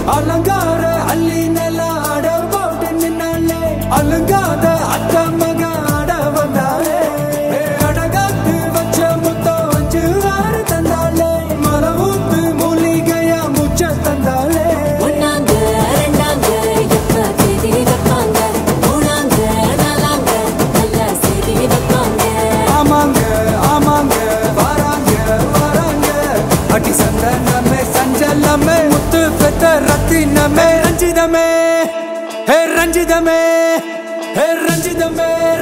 அலங்கார அள்ளி நில அட போட்டு நின்னாலே அலங்காத அத்த மக அட வந்தாலே ஏ, அடகாத்து வச்ச முத்தம் வச்சு ஆறு தந்தாலே மலை ஊத்து மூலிகையா முச்ச தந்தாலே ஒன்னாங்க ரெண்டாங்க எப்ப தேதி வைப்பாங்க மூணாங்க நாலாங்க நல்ல செய்தி வைப்பாங்க ஆமாங்க ஆமாங்க வராங்க வராங்க அடி சந்தனமே சஞ்சலமே முத்து பெத்த ரத்தினமே ரஞ்சிதமே ஹே ரஞ்சிதமே ஹே ரஞ்சிதமே